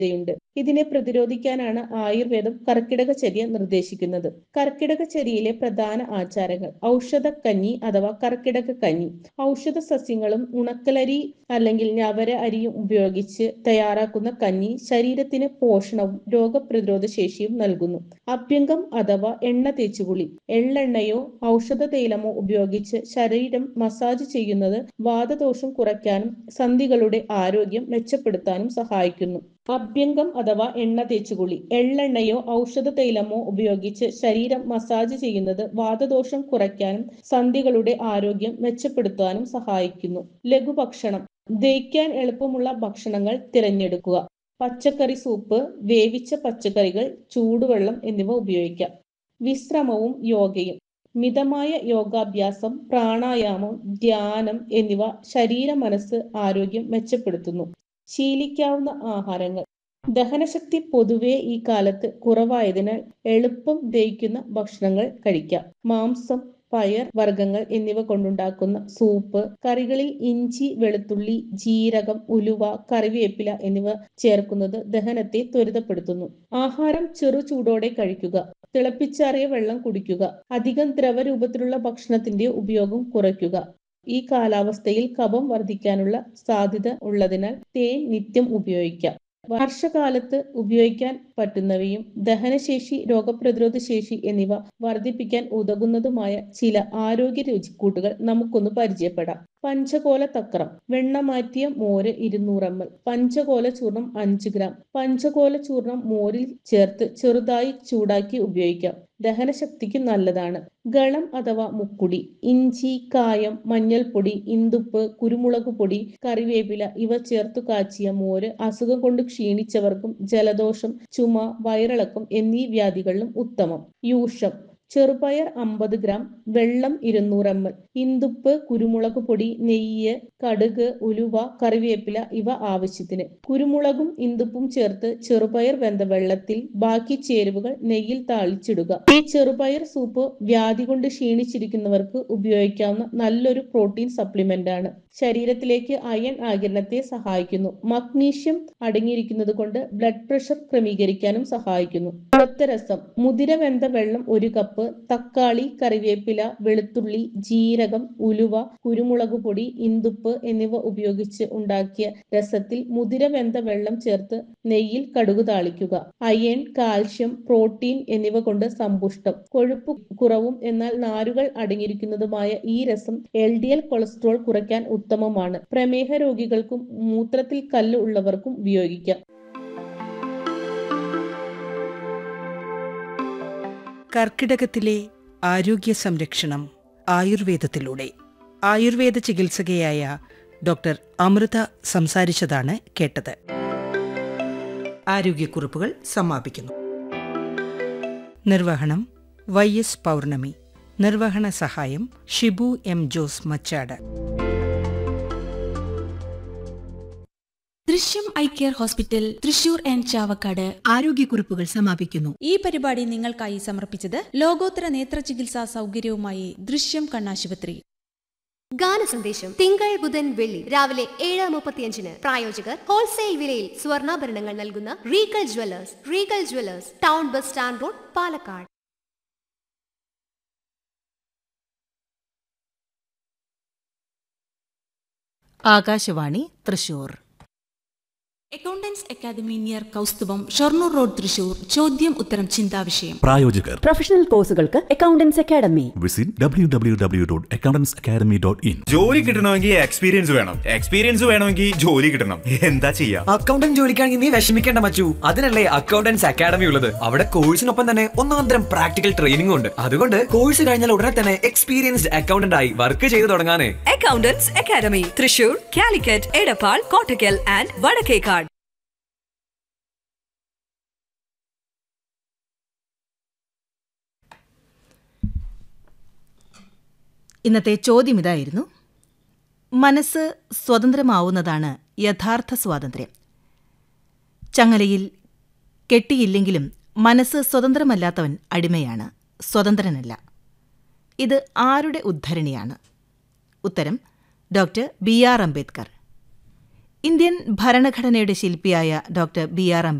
സാധ്യതയുണ്ട് ഇതിനെ പ്രതിരോധിക്കാനാണ് ആയുർവേദം കർക്കിടകചര്യ നിർദ്ദേശിക്കുന്നത് കർക്കിടകചര്യയിലെ പ്രധാന ആചാരങ്ങൾ ഔഷധക്കഞ്ഞി അഥവാ കർക്കിടക കഞ്ഞി ഔഷധ സസ്യങ്ങളും ഉണക്കലരി അല്ലെങ്കിൽ ഞവര അരിയും ഉപയോഗിച്ച് തയ്യാറാക്കുന്ന കഞ്ഞി ശരീരത്തിന് പോഷണവും രോഗപ്രതിരോധ ശേഷിയും നൽകുന്നു അഭ്യംഗം അഥവാ എണ്ണ തേച്ചുകുളി എള്ളെണ്ണയോ ഔഷധ തൈലമോ ഉപയോഗിച്ച് ശരീരം മസാജ് ചെയ്യുന്നത് വാതദോഷം കുറയ്ക്കാനും സന്ധികളുടെ ആരോഗ്യം മെച്ചപ്പെടുത്താനും സഹായിക്കുന്നു അഭ്യംഗം അഥവാ എണ്ണ തേച്ചുകുളി എള്ളെണ്ണയോ ഔഷധ തൈലമോ ഉപയോഗിച്ച് ശരീരം മസാജ് ചെയ്യുന്നത് വാതദോഷം കുറയ്ക്കാനും സന്ധികളുടെ ആരോഗ്യം മെച്ചപ്പെടുത്താനും സഹായിക്കുന്നു ലഘുഭക്ഷണം ദഹിക്കാൻ എളുപ്പമുള്ള ഭക്ഷണങ്ങൾ തിരഞ്ഞെടുക്കുക പച്ചക്കറി സൂപ്പ് വേവിച്ച പച്ചക്കറികൾ ചൂടുവെള്ളം എന്നിവ ഉപയോഗിക്കാം വിശ്രമവും യോഗയും മിതമായ യോഗാഭ്യാസം പ്രാണായാമം ധ്യാനം എന്നിവ ശരീര മനസ്സ് ആരോഗ്യം മെച്ചപ്പെടുത്തുന്നു ശീലിക്കാവുന്ന ആഹാരങ്ങൾ ദഹനശക്തി പൊതുവെ ഈ കാലത്ത് കുറവായതിനാൽ എളുപ്പം ദഹിക്കുന്ന ഭക്ഷണങ്ങൾ കഴിക്കാം മാംസം പയർ വർഗ്ഗങ്ങൾ എന്നിവ കൊണ്ടുണ്ടാക്കുന്ന സൂപ്പ് കറികളിൽ ഇഞ്ചി വെളുത്തുള്ളി ജീരകം ഉലുവ കറിവേപ്പില എന്നിവ ചേർക്കുന്നത് ദഹനത്തെ ത്വരിതപ്പെടുത്തുന്നു ആഹാരം ചെറു ചൂടോടെ കഴിക്കുക തിളപ്പിച്ചാറിയ വെള്ളം കുടിക്കുക അധികം ദ്രവരൂപത്തിലുള്ള ഭക്ഷണത്തിന്റെ ഉപയോഗം കുറയ്ക്കുക ഈ കാലാവസ്ഥയിൽ കഫം വർദ്ധിക്കാനുള്ള സാധ്യത ഉള്ളതിനാൽ തേൻ നിത്യം ഉപയോഗിക്കാം വർഷകാലത്ത് ഉപയോഗിക്കാൻ പറ്റുന്നവയും ദഹനശേഷി രോഗപ്രതിരോധ ശേഷി എന്നിവ വർദ്ധിപ്പിക്കാൻ ഉതകുന്നതുമായ ചില ആരോഗ്യ രുചിക്കൂട്ടുകൾ നമുക്കൊന്ന് പരിചയപ്പെടാം പഞ്ചകോല തക്രം വെണ്ണ മാറ്റിയ മോര് ഇരുന്നൂറ് എം എൽ പഞ്ചകോല ചൂർണം അഞ്ച് ഗ്രാം പഞ്ചകോല ചൂർണം മോരിൽ ചേർത്ത് ചെറുതായി ചൂടാക്കി ഉപയോഗിക്കാം ദഹനശക്തിക്ക് നല്ലതാണ് ഗളം അഥവാ മുക്കുടി ഇഞ്ചി കായം മഞ്ഞൾപ്പൊടി ഇന്തുപ്പ് കുരുമുളക് പൊടി കറിവേപ്പില ഇവ ചേർത്തു കാച്ചിയ മോര് അസുഖം കൊണ്ട് ക്ഷീണിച്ചവർക്കും ജലദോഷം ചുമ വയറിളക്കം എന്നീ വ്യാധികളിലും ഉത്തമം യൂഷം ചെറുപയർ അമ്പത് ഗ്രാം വെള്ളം ഇരുന്നൂറ് എം എൽ ഇന്തുപ്പ് കുരുമുളക് പൊടി നെയ്യ് കടുക് ഉലുവ കറിവേപ്പില ഇവ ആവശ്യത്തിന് കുരുമുളകും ഇന്തുപ്പും ചേർത്ത് ചെറുപയർ വെന്ത വെള്ളത്തിൽ ബാക്കി ചേരുവകൾ നെയ്യിൽ താളിച്ചിടുക ഈ ചെറുപയർ സൂപ്പ് വ്യാധി കൊണ്ട് ക്ഷീണിച്ചിരിക്കുന്നവർക്ക് ഉപയോഗിക്കാവുന്ന നല്ലൊരു പ്രോട്ടീൻ സപ്ലിമെന്റ് ആണ് ശരീരത്തിലേക്ക് അയൺ ആകിരണത്തെ സഹായിക്കുന്നു മഗ്നീഷ്യം അടങ്ങിയിരിക്കുന്നത് കൊണ്ട് ബ്ലഡ് പ്രഷർ ക്രമീകരിക്കാനും സഹായിക്കുന്നു രസം മുതിര വെന്ത വെള്ളം ഒരു കപ്പ് തക്കാളി കറിവേപ്പില വെളുത്തുള്ളി ജീരകം ഉലുവ കുരുമുളക് പൊടി ഇന്തുപ്പ് എന്നിവ ഉപയോഗിച്ച് ഉണ്ടാക്കിയ രസത്തിൽ മുതിര വെന്ത വെള്ളം ചേർത്ത് നെയ്യിൽ കടുക് താളിക്കുക അയൺ കാൽഷ്യം പ്രോട്ടീൻ എന്നിവ കൊണ്ട് സമ്പുഷ്ടം കൊഴുപ്പ് കുറവും എന്നാൽ നാരുകൾ അടങ്ങിയിരിക്കുന്നതുമായ ഈ രസം എൽ ഡി എൽ കൊളസ്ട്രോൾ കുറയ്ക്കാൻ ഉത്തമമാണ് പ്രമേഹ രോഗികൾക്കും മൂത്രത്തിൽ കല്ല് ഉള്ളവർക്കും ഉപയോഗിക്കാം കർക്കിടകത്തിലെ ആരോഗ്യ സംരക്ഷണം ആയുർവേദത്തിലൂടെ ആയുർവേദ ചികിത്സകയായ ഡോക്ടർ അമൃത സംസാരിച്ചതാണ് കേട്ടത് ആരോഗ്യക്കുറിപ്പുകൾ സമാപിക്കുന്നു നിർവഹണം വൈ എസ് പൗർണമി നിർവഹണ സഹായം Shibu M Jose Machad Drishyam eye care hospital Thrissur and Chavakkad ആരോഗ്യക്കുറിപ്പുകൾ സമാപിക്കുന്നു ഈ പരിപാടി നിങ്ങൾക്കായി സമർപ്പിച്ചത് ലോകോത്തര നേത്ര ചികിത്സാ സൗകര്യവുമായി ദൃശ്യം കണ്ണാശുപത്രി ഗാന സന്ദേശം തിങ്കൾ ബുധൻ വെള്ളി രാവിലെ ഏഴ് മുപ്പത്തിയഞ്ചിന് പ്രായോജകർ ഹോൾസെയിൽ വിലയിൽ സ്വർണ്ണാഭരണങ്ങൾ നൽകുന്ന Regal Jewellers Regal Jewellers town bus stand road Palakkad Akashvani Thrissur accountants academy near Kausthubham Shoranur road Thrissur ചോദ്യം ഉത്തരം ചിന്താവിഷയം പ്രായോജകർ പ്രൊഫഷണൽ കോഴ്സുകൾക്ക് accountants academy visit W W W dot accountants academy dot in ജോലി കിട്ടണമെങ്കിൽ എക്സ്പീരിയൻസ് വേണം എക്സ്പീരിയൻസ് വേണമെങ്കിൽ ജോലി കിട്ടണം എന്താ ചെയ്യാ അക്കൗണ്ടന്റ് ജോലിക്കാണെങ്കിൽ നീ വിഷമിക്കേണ്ട മച്ചു അതിനല്ലേ അക്കൗണ്ടൻസ് അക്കാദമി ഉള്ളത് അവിടെ കോഴ്സിനൊപ്പം തന്നെ ഒന്നാം തരം പ്രാക്ടിക്കൽ ട്രെയിനിംഗ് ഉണ്ട് അതുകൊണ്ട് കോഴ്സ് കഴിഞ്ഞാൽ ഉടനെ തന്നെ എക്സ്പീരിയൻസ്ഡ് അക്കൗണ്ടന്റ് ആയി വർക്ക് ചെയ്തു തുടങ്ങാനേ accountants academy Thrissur Calicut Edappal Kottakkal and Vadakkekad ഇന്നത്തെ ചോദ്യം ഇതായിരുന്നു മനസ്സ് സ്വതന്ത്രമാവുന്നതാണ് യഥാർത്ഥ സ്വാതന്ത്ര്യം ചങ്ങലയിൽ കെട്ടിയില്ലെങ്കിലും മനസ്സ് സ്വതന്ത്രമല്ലാത്തവൻ അടിമയാണ് സ്വതന്ത്രനല്ല ഇത് ആരുടെ ഉദ്ധരണിയാണ് ഉത്തരം doctor B R Ambedkar Indian ഭരണഘടനയുടെ ശില്പിയായ ഡോക്ടർ ബി ആർ